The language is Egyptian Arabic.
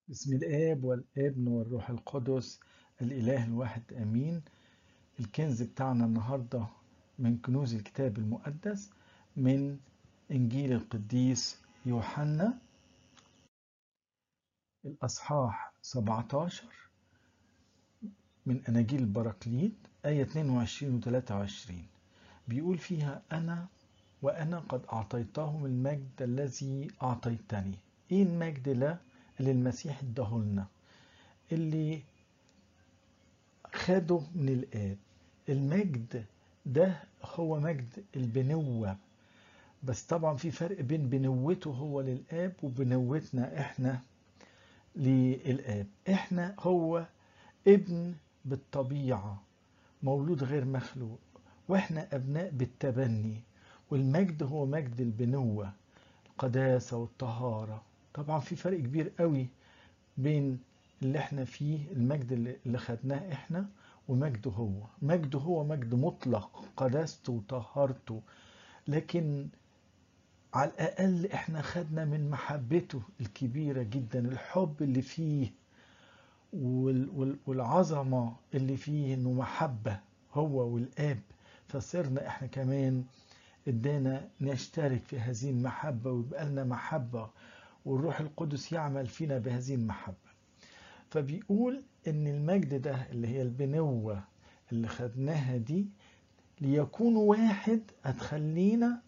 بسم الآب والابن والروح القدس الإله الواحد آمين الكنز بتاعنا النهاردة من كنوز الكتاب المقدس من إنجيل القديس يوحنا الأصحاح 17 من أناجيل البراكليت آية 22 و 23 بيقول فيها أنا وأنا قد أعطيتهم المجد الذي أعطيتني إيه المجد ده اللي المسيح اداهولنا اللي خده من الآب المجد ده هو مجد البنوة بس طبعا في فرق بين بنوته هو للآب وبنوتنا احنا للآب احنا هو ابن بالطبيعة مولود غير مخلوق واحنا أبناء بالتبني والمجد هو مجد البنوة القداسة والطهارة طبعا في فرق كبير قوي بين اللي احنا فيه المجد اللي خدناه احنا ومجده هو مجده هو مجد مطلق قداسته وطهارته لكن على الأقل احنا خدنا من محبته الكبيرة جدا الحب اللي فيه والعظمة اللي فيه انه محبة هو والآب فصرنا احنا كمان ادانا نشترك في هذه المحبة ويبقى لنا محبة والروح القدس يعمل فينا بهذه المحبة فبيقول ان المجد ده اللي هي البنوة اللي خدناها دي ليكونوا واحد هتخلينا